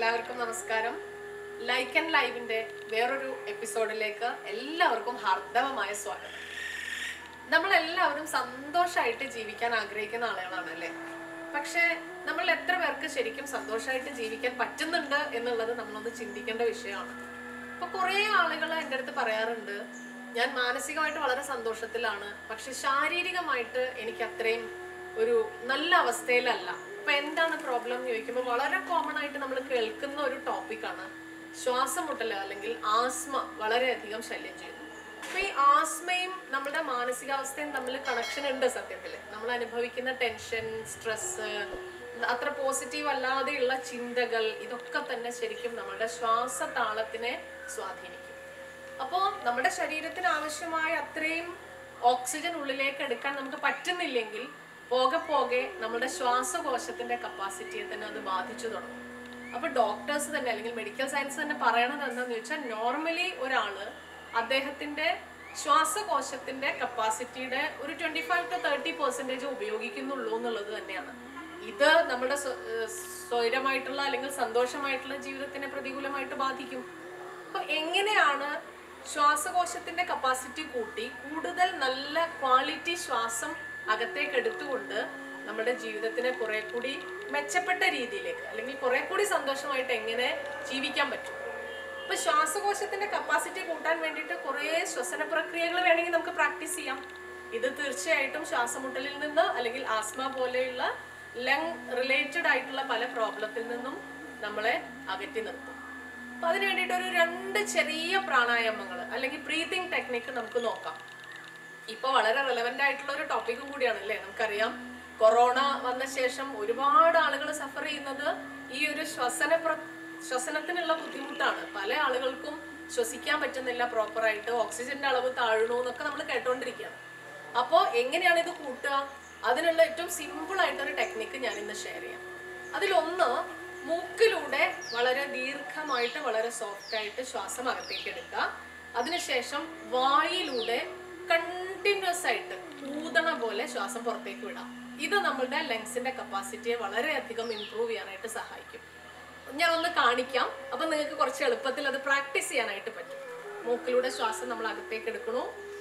എല്ലാവർക്കും നമസ്കാരം like and ലൈവിന്റെ വേറൊരു എപ്പിസോഡിലേക്ക് എല്ലാവർക്കും ഹാർദവമായ സ്വാഗതം നമ്മളെല്ലാവരും സന്തോഷമായിട്ട് ജീവിക്കാൻ ആഗ്രഹിക്കുന്ന ആളുകളാണ് അല്ലേ പക്ഷേ നമ്മൾ എത്ര പേർക്ക് ശരിക്കും സന്തോഷമായിട്ട് ജീവിക്കാൻ പറ്റുന്നുണ്ട് എന്നുള്ളത് നമ്മളൊന്ന് ചിന്തിക്കേണ്ട വിഷയമാണ് ഇപ്പൊ കുറേ ആളുകൾ എൻ്റെ അടുത്ത് പറയാറുണ്ട് ഞാൻ മാനസികമായിട്ട് വളരെ സന്തോഷത്തിലാണ് പക്ഷെ ശാരീരികമായിട്ട് എനിക്ക് അത്രയും ഒരു നല്ല അവസ്ഥയിലല്ല അപ്പൊ എന്താണ് പ്രോബ്ലം എന്ന് ചോദിക്കുമ്പോൾ വളരെ കോമൺ ആയിട്ട് നമ്മൾ കേൾക്കുന്ന ഒരു ടോപ്പിക്കാണ് ശ്വാസമുട്ടല് അല്ലെങ്കിൽ ആസ്മ വളരെയധികം ശല്യം ചെയ്യുന്നു അപ്പൊ ഈ ആസ്മയും നമ്മുടെ മാനസികാവസ്ഥയും തമ്മിൽ കണക്ഷൻ ഉണ്ട് സത്യത്തില് നമ്മൾ അനുഭവിക്കുന്ന ടെൻഷൻ സ്ട്രെസ് അത്ര പോസിറ്റീവ് അല്ലാതെയുള്ള ചിന്തകൾ ഇതൊക്കെ തന്നെ ശരിക്കും നമ്മുടെ ശ്വാസതാളത്തിനെ സ്വാധീനിക്കും അപ്പോൾ നമ്മുടെ ശരീരത്തിന് ആവശ്യമായ അത്രയും ഓക്സിജൻ ഉള്ളിലേക്ക് എടുക്കാൻ നമുക്ക് പറ്റുന്നില്ലെങ്കിൽ പോകെ പോകെ നമ്മുടെ ശ്വാസകോശത്തിന്റെ കപ്പാസിറ്റിയെ തന്നെ അത് ബാധിച്ചു തുടങ്ങും അപ്പൊ ഡോക്ടേഴ്സ് തന്നെ അല്ലെങ്കിൽ മെഡിക്കൽ സയൻസ് തന്നെ പറയണത് എന്താണെന്ന് ചോദിച്ചാൽ നോർമലി ഒരാള് അദ്ദേഹത്തിന്റെ ശ്വാസകോശത്തിന്റെ കപ്പാസിറ്റിയുടെ ഒരു twenty five to thirty percentage ഉപയോഗിക്കുന്നുള്ളൂ എന്നുള്ളത് തന്നെയാണ് ഇത് നമ്മുടെ സ്വ- ഏഹ് സ്വൈരമായിട്ടുള്ള അല്ലെങ്കിൽ സന്തോഷമായിട്ടുള്ള ജീവിതത്തിനെ പ്രതികൂലമായിട്ട് ബാധിക്കും അപ്പൊ എങ്ങനെയാണ് ശ്വാസകോശത്തിന്റെ കപ്പാസിറ്റി കൂട്ടി കൂടുതൽ നല്ല ക്വാളിറ്റി ശ്വാസം അകത്തേക്ക് എടുത്തുകൊണ്ട് നമ്മുടെ ജീവിതത്തിനെ കുറെ കൂടി മെച്ചപ്പെട്ട രീതിയിലേക്ക് അല്ലെങ്കിൽ കുറെ കൂടി സന്തോഷമായിട്ട് എങ്ങനെ ജീവിക്കാൻ പറ്റും ഇപ്പൊ ശ്വാസകോശത്തിന്റെ കപ്പാസിറ്റി കൂട്ടാൻ വേണ്ടിയിട്ട് കുറെ ശ്വസന പ്രക്രിയകൾ വേണമെങ്കിൽ നമുക്ക് പ്രാക്ടീസ് ചെയ്യാം ഇത് തീർച്ചയായിട്ടും ശ്വാസമുട്ടലിൽ നിന്ന് അല്ലെങ്കിൽ ആസ്മ പോലെയുള്ള ലങ് റിലേറ്റഡ് ആയിട്ടുള്ള പല പ്രോബ്ലത്തിൽ നിന്നും നമ്മളെ അകറ്റി നിർത്തും അപ്പൊ അതിന് വേണ്ടിയിട്ട് ഒരു രണ്ട് ചെറിയ പ്രാണായാമങ്ങൾ അല്ലെങ്കിൽ ബ്രീതിങ് ടെക്നിക്ക് നമുക്ക് നോക്കാം ഇപ്പൊ വളരെ റെലവെന്റ് ആയിട്ടുള്ള ഒരു ടോപ്പിക്കും കൂടിയാണ് അല്ലേ നമുക്കറിയാം കൊറോണ വന്ന ശേഷം ഒരുപാട് ആളുകൾ സഫർ ചെയ്യുന്നത് ഈ ഒരു ശ്വസന പ്ര- ശ്വസനത്തിനുള്ള ബുദ്ധിമുട്ടാണ് പല ആളുകൾക്കും ശ്വസിക്കാൻ പറ്റുന്നില്ല പ്രോപ്പറായിട്ട് ഓക്സിജന്റെ അളവ് താഴണു എന്നൊക്കെ നമ്മൾ കേട്ടോണ്ടിരിക്കുകയാണ് അപ്പോൾ എങ്ങനെയാണ് ഇത് കൂട്ടുക അതിനുള്ള ഏറ്റവും സിമ്പിൾ ആയിട്ടൊരു ടെക്നിക്ക് ഞാൻ ഇന്ന് ഷെയർ ചെയ്യാം അതിലൊന്ന് മൂക്കിലൂടെ വളരെ ദീർഘമായിട്ട് വളരെ സോഫ്റ്റ് ആയിട്ട് ശ്വാസം അകത്തേക്ക് എടുക്കുക അതിനുശേഷം വായിലൂടെ കണ്ടിന്യൂസ് ആയിട്ട് ഊതണ പോലെ ശ്വാസം പുറത്തേക്ക് വിടാം ഇത് നമ്മളുടെ ലങ്സിന്റെ കപ്പാസിറ്റിയെ വളരെയധികം ഇമ്പ്രൂവ് ചെയ്യാനായിട്ട് സഹായിക്കും ഞാൻ ഒന്ന് കാണിക്കാം അപ്പൊ നിങ്ങൾക്ക് കുറച്ച് എളുപ്പത്തിൽ അത് പ്രാക്ടീസ് ചെയ്യാനായിട്ട് പറ്റും മൂക്കിലൂടെ ശ്വാസം നമ്മൾ അകത്തേക്ക് എടുക്കണു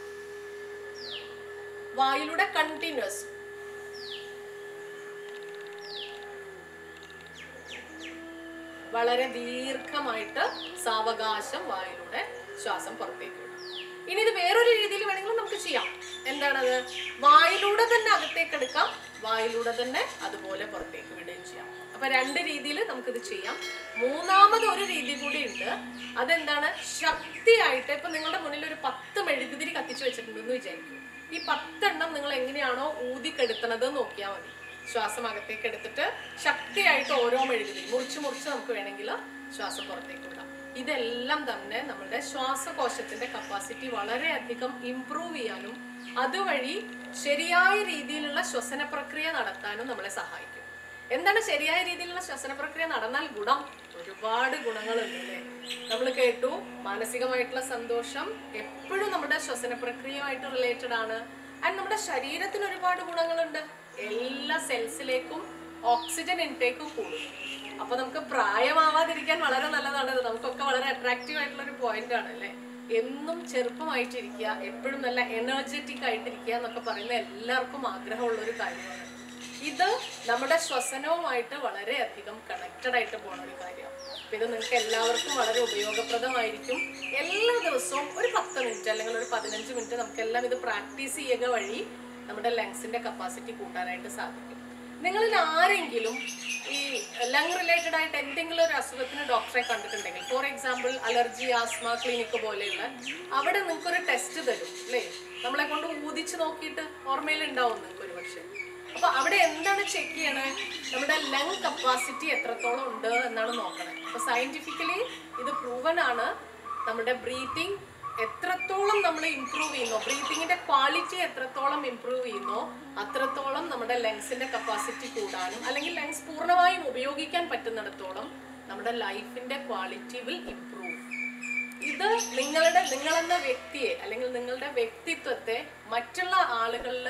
വായിലൂടെ കണ്ടിന്യൂസ് വളരെ ദീർഘമായിട്ട് സാവകാശം വായിലൂടെ ശ്വാസം പുറത്തേക്ക് വിടാം ഇനി ഇത് വേറൊരു രീതിയിൽ വേണമെങ്കിലും നമുക്ക് ചെയ്യാം എന്താണത് വായിലൂടെ തന്നെ അകത്തേക്ക് എടുക്കാം വായിലൂടെ തന്നെ അതുപോലെ പുറത്തേക്ക് വിടുകയും ചെയ്യാം അപ്പൊ രണ്ട് രീതിയിൽ നമുക്കിത് ചെയ്യാം മൂന്നാമത് ഒരു രീതി കൂടി ഉണ്ട് അതെന്താണ് ശക്തിയായിട്ട് ഇപ്പൊ നിങ്ങളുടെ മുന്നിൽ ഒരു പത്ത് മെഴുകുതിരി കത്തിച്ചു വെച്ചിട്ടുണ്ടെന്ന് വിചാരിക്കും ഈ പത്തെണ്ണം നിങ്ങൾ എങ്ങനെയാണോ ഊതിക്കെടുത്തണത് നോക്കിയാൽ മതി ശ്വാസം അകത്തേക്ക് എടുത്തിട്ട് ശക്തിയായിട്ട് ഓരോ മെഴുകുതിരി മുറിച്ച് മുറിച്ച് നമുക്ക് വേണമെങ്കിൽ ശ്വാസം പുറത്തേക്ക് വിടാം ഇതെല്ലാം തന്നെ നമ്മുടെ ശ്വാസകോശത്തിന്റെ കപ്പാസിറ്റി വളരെയധികം ഇംപ്രൂവ് ചെയ്യാനും അതുവഴി ശരിയായ രീതിയിലുള്ള ശ്വസന പ്രക്രിയ നടത്താനും നമ്മളെ സഹായിക്കും എന്താണ് ശരിയായ രീതിയിലുള്ള ശ്വസന പ്രക്രിയ നടന്നാൽ ഗുണം ഒരുപാട് ഗുണങ്ങളുണ്ട് അല്ലേ നമ്മൾ കേട്ടു മാനസികമായിട്ടുള്ള സന്തോഷം എപ്പോഴും നമ്മുടെ ശ്വസന പ്രക്രിയയുമായിട്ട് റിലേറ്റഡ് ആണ് ആൻഡ് നമ്മുടെ ശരീരത്തിന് ഒരുപാട് ഗുണങ്ങളുണ്ട് എല്ലാ സെൽസിലേക്കും ഓക്സിജൻ ഇൻടേക്ക് കൂടും അപ്പൊ നമുക്ക് പ്രായമാവാതിരിക്കാൻ വളരെ നല്ലതാണ് ഇത് നമുക്കൊക്കെ വളരെ അട്രാക്റ്റീവ് ആയിട്ടുള്ള ഒരു പോയിന്റ് ആണ് അല്ലേ എന്നും ചെറുപ്പമായിട്ടിരിക്കുക എപ്പോഴും നല്ല എനർജറ്റിക് ആയിട്ടിരിക്കുക എന്നൊക്കെ പറയുന്ന എല്ലാവർക്കും ആഗ്രഹമുള്ള ഒരു കാര്യമാണ് ഇത് നമ്മുടെ ശ്വസനവുമായിട്ട് വളരെയധികം കണക്റ്റഡ് ആയിട്ട് പോണ ഒരു കാര്യമാണ് അപ്പൊ ഇത് നിങ്ങൾക്ക് എല്ലാവർക്കും വളരെ ഉപയോഗപ്രദമായിരിക്കും എല്ലാ ദിവസവും ഒരു പത്ത് മിനിറ്റ് അല്ലെങ്കിൽ ഒരു പതിനഞ്ച് മിനിറ്റ് നമുക്കെല്ലാം ഇത് പ്രാക്ടീസ് ചെയ്യുക വഴി നമ്മുടെ ലങ്സിന്റെ കപ്പാസിറ്റി കൂട്ടാനായിട്ട് സാധിക്കും നിങ്ങളിൽ ആരെങ്കിലും ഈ ലങ് റിലേറ്റഡ് ആയിട്ട് എന്തെങ്കിലും ഒരു അസുഖത്തിന് ഡോക്ടറെ കണ്ടിട്ടുണ്ടെങ്കിൽ for example allergy asthma clinic പോലെയുള്ള അവിടെ നിങ്ങൾക്കൊരു ടെസ്റ്റ് തരും അല്ലേ നമ്മളെ കൊണ്ട് ഊതിച്ച് നോക്കിയിട്ട് ഓർമ്മയിൽ ഉണ്ടാവും നിങ്ങൾക്ക് ഒരു പക്ഷേ അപ്പൊ അവിടെ എന്താണ് ചെക്ക് ചെയ്യണേ നമ്മുടെ ലങ് കപ്പാസിറ്റി എത്രത്തോളം ഉണ്ട് എന്നാണ് നോക്കണേ അപ്പൊ സയന്റിഫിക്കലി ഇത് പ്രൂവൻ ആണ് നമ്മുടെ ബ്രീത്തിങ് എത്രത്തോളം നമ്മൾ ഇംപ്രൂവ് ചെയ്യുന്നോ ബ്രീത്തിങ്ങിന്റെ ക്വാളിറ്റി എത്രത്തോളം ഇംപ്രൂവ് ചെയ്യുന്നോ അത്രത്തോളം നമ്മുടെ ലങ്സിന്റെ കപ്പാസിറ്റി കൂടാനും അല്ലെങ്കിൽ ലങ്സ് പൂർണ്ണമായും ഉപയോഗിക്കാൻ പറ്റുന്നിടത്തോളം നമ്മുടെ ലൈഫിന്റെ ക്വാളിറ്റി വിൽ ഇംപ്രൂവ് ഇത് നിങ്ങളുടെ നിങ്ങളെന്ന വ്യക്തിയെ അല്ലെങ്കിൽ നിങ്ങളുടെ വ്യക്തിത്വത്തെ മറ്റുള്ള ആളുകളിൽ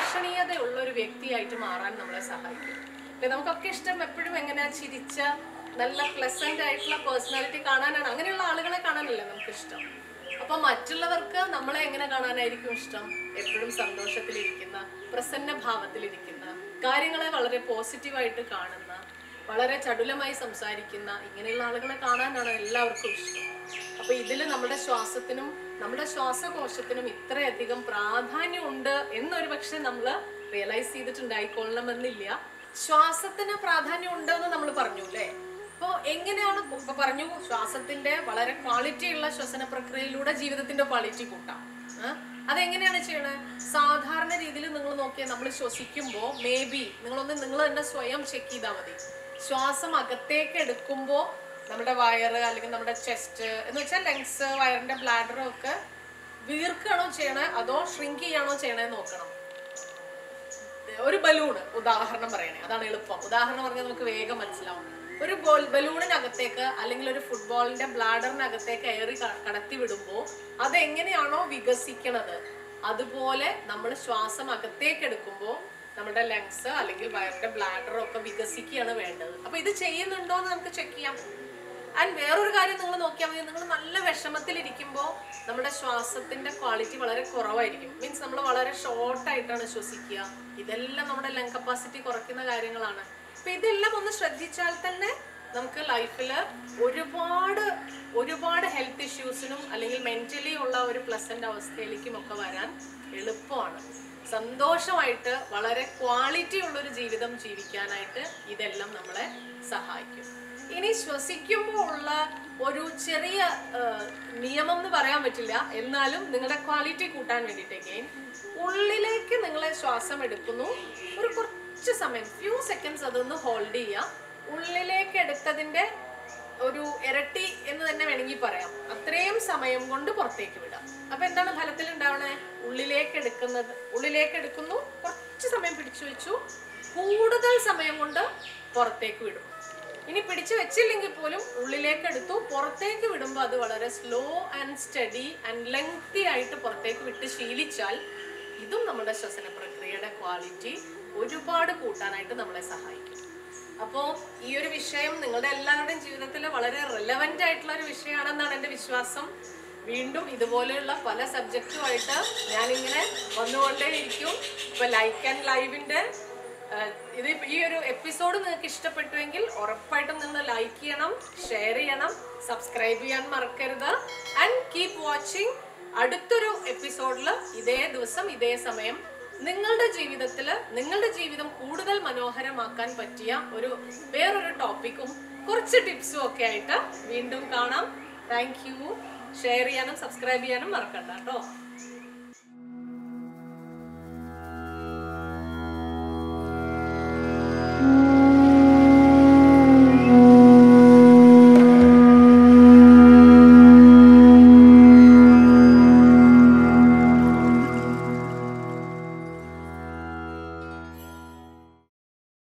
ആകർഷണീയതയുള്ള ഒരു വ്യക്തിയായിട്ട് മാറാൻ നമ്മളെ സഹായിക്കും ഇപ്പൊ നമുക്കൊക്കെ ഇഷ്ടം എപ്പോഴും എങ്ങനെയാ ചിരിച്ച നല്ല പ്ലസന്റ് ആയിട്ടുള്ള പേഴ്സണാലിറ്റി കാണാനാണ് അങ്ങനെയുള്ള ആളുകളെ കാണാനല്ലേ നമുക്ക് ഇഷ്ടം അപ്പൊ മറ്റുള്ളവർക്ക് നമ്മളെ എങ്ങനെ കാണാനായിരിക്കും ഇഷ്ടം എപ്പോഴും സന്തോഷത്തിലിരിക്കുന്ന പ്രസന്ന ഭാവത്തിലിരിക്കുന്ന കാര്യങ്ങളെ വളരെ പോസിറ്റീവായിട്ട് കാണുന്ന വളരെ ചടുലമായി സംസാരിക്കുന്ന ഇങ്ങനെയുള്ള ആളുകളെ കാണാനാണ് എല്ലാവർക്കും ഇഷ്ടം അപ്പൊ ഇതില് നമ്മുടെ ശ്വാസത്തിനും നമ്മുടെ ശ്വാസകോശത്തിനും ഇത്രയധികം പ്രാധാന്യമുണ്ട് എന്നൊരു പക്ഷെ നമ്മൾ റിയലൈസ് ചെയ്തിട്ടുണ്ടായിക്കൊള്ളണമെന്നില്ല ശ്വാസത്തിന് പ്രാധാന്യം ഉണ്ടെന്ന് നമ്മൾ പറഞ്ഞു അല്ലേ അപ്പോ എങ്ങനെയാണ് ഇപ്പൊ പറഞ്ഞു ശ്വാസത്തിന്റെ വളരെ ക്വാളിറ്റി ഉള്ള ശ്വസന പ്രക്രിയയിലൂടെ ജീവിതത്തിന്റെ ക്വാളിറ്റി കൂട്ടാം ആ? അതെങ്ങനെയാണ് ചെയ്യണത് സാധാരണ രീതിയിൽ നിങ്ങൾ നോക്കിയാൽ നമ്മൾ ശ്വസിക്കുമ്പോൾ മേ ബി നിങ്ങളൊന്ന് നിങ്ങൾ തന്നെ സ്വയം ചെക്ക് ചെയ്താൽ മതി ശ്വാസം അകത്തേക്ക് എടുക്കുമ്പോൾ നമ്മുടെ വയറ് അല്ലെങ്കിൽ നമ്മുടെ ചെസ്റ്റ് എന്ന് വെച്ചാൽ ലങ്സ് വയറിന്റെ ബ്ലാഡറും ഒക്കെ വീർക്കാണോ ചെയ്യണേ അതോ ഷ്രിങ്ക് ചെയ്യാണോ ചെയ്യണേ നോക്കണം ഒരു ബലൂൺ ഉദാഹരണം പറയണേ അതാണ് എളുപ്പം ഉദാഹരണം പറഞ്ഞാൽ നമുക്ക് വേഗം മനസ്സിലാവും ഒരു ബോൾ ബലൂണിനകത്തേക്ക് അല്ലെങ്കിൽ ഒരു ഫുട്ബോളിന്റെ ബ്ലാഡറിനകത്തേക്ക് എയറി കടത്തി വിടുമ്പോൾ അതെങ്ങനെയാണോ വികസിക്കണത് അതുപോലെ നമ്മൾ ശ്വാസം അകത്തേക്ക് എടുക്കുമ്പോൾ നമ്മുടെ ലങ്സ് അല്ലെങ്കിൽ വയറിന്റെ ബ്ലാഡറും ഒക്കെ വികസിക്കുകയാണ് വേണ്ടത് അപ്പൊ ഇത് ചെയ്യുന്നുണ്ടോ എന്ന് നമുക്ക് ചെക്ക് ചെയ്യാം ആൻഡ് വേറൊരു കാര്യം നിങ്ങൾ നോക്കിയാൽ മതി നിങ്ങൾ നല്ല വിഷമത്തിലിരിക്കുമ്പോൾ നമ്മുടെ ശ്വാസത്തിന്റെ ക്വാളിറ്റി വളരെ കുറവായിരിക്കും മീൻസ് നമ്മൾ വളരെ ഷോർട്ട് ആയിട്ടാണ് ശ്വസിക്കുക ഇതെല്ലാം നമ്മുടെ ലങ് കപ്പാസിറ്റി കുറയ്ക്കുന്ന കാര്യങ്ങളാണ് അപ്പൊ ഇതെല്ലാം ഒന്ന് ശ്രദ്ധിച്ചാൽ തന്നെ നമുക്ക് ലൈഫിൽ ഒരുപാട് ഒരുപാട് ഹെൽത്ത് ഇഷ്യൂസിനും അല്ലെങ്കിൽ മെന്റലി ഉള്ള ഒരു പ്ലസന്റ് അവസ്ഥയിലേക്കും ഒക്കെ വരാൻ എളുപ്പമാണ് സന്തോഷമായിട്ട് വളരെ ക്വാളിറ്റി ഉള്ളൊരു ജീവിതം ജീവിക്കാനായിട്ട് ഇതെല്ലാം നമ്മളെ സഹായിക്കും ഇനി ശ്വസിക്കുമ്പോൾ ഉള്ള ഒരു ചെറിയ ആ, നിയമം എന്ന് പറയാൻ പറ്റില്ല എന്നാലും നിങ്ങളുടെ ക്വാളിറ്റി കൂട്ടാൻ വേണ്ടിയിട്ട് again, ഉള്ളിലേക്ക് നിങ്ങൾ ശ്വാസം എടുക്കുന്നു ഒരു കുറച്ച് സമയം ഫ്യൂ സെക്കൻഡ്സ് അതൊന്ന് ഹോൾഡ് ചെയ്യുക ഉള്ളിലേക്ക് എടുത്തതിന്റെ ഒരു ഇരട്ടി എന്ന് തന്നെ വേണമെങ്കിൽ പറയാം അത്രയും സമയം കൊണ്ട് പുറത്തേക്ക് വിടാം അപ്പൊ എന്താണ് ഫലത്തിൽ ഉണ്ടാവണേ ഉള്ളിലേക്ക് എടുക്കുന്നത് ഉള്ളിലേക്ക് എടുക്കുന്നു കുറച്ച് സമയം പിടിച്ചു വെച്ചു കൂടുതൽ സമയം കൊണ്ട് പുറത്തേക്ക് വിടും ഇനി പിടിച്ചു വെച്ചില്ലെങ്കിൽ പോലും ഉള്ളിലേക്ക് എടുത്തു പുറത്തേക്ക് വിടുമ്പോൾ അത് വളരെ slow and steady and lengthy ആയിട്ട് പുറത്തേക്ക് വിട്ട് ശീലിച്ചാൽ ഇതും നമ്മുടെ ശ്വസന പ്രക്രിയയുടെ ക്വാളിറ്റി ഒരുപാട് കൂട്ടാനായിട്ട് നമ്മളെ സഹായിക്കും അപ്പോൾ ഈ ഒരു വിഷയം നിങ്ങളുടെ എല്ലാവരുടെയും ജീവിതത്തിൽ വളരെ റിലവൻ്റ് ആയിട്ടുള്ള ഒരു വിഷയമാണെന്നാണ് എൻ്റെ വിശ്വാസം വീണ്ടും ഇതുപോലെയുള്ള പല സബ്ജക്റ്റുമായിട്ട് ഞാനിങ്ങനെ വന്നുകൊണ്ടേയിരിക്കും ഇപ്പൊ ലൈക്ക് ആൻഡ് ലൈവിന്റെ ഇത് ഈ ഒരു എപ്പിസോഡ് നിങ്ങൾക്ക് ഇഷ്ടപ്പെട്ടുവെങ്കിൽ ഉറപ്പായിട്ടും നിങ്ങൾ ലൈക്ക് ചെയ്യണം ഷെയർ ചെയ്യണം സബ്സ്ക്രൈബ് ചെയ്യാൻ മറക്കരുത് ആൻഡ് കീപ് വാച്ചിങ് അടുത്തൊരു എപ്പിസോഡിൽ ഇതേ ദിവസം ഇതേ സമയം നിങ്ങളുടെ ജീവിതത്തിൽ നിങ്ങളുടെ ജീവിതം കൂടുതൽ മനോഹരമാക്കാൻ പറ്റിയ ഒരു വേറൊരു ടോപ്പിക്കും കുറച്ച് ടിപ്സും ഒക്കെ ആയിട്ട് വീണ്ടും കാണാം താങ്ക് യു ഷെയർ ചെയ്യാനും സബ്സ്ക്രൈബ് ചെയ്യാനും മറക്കണ്ട കേട്ടോ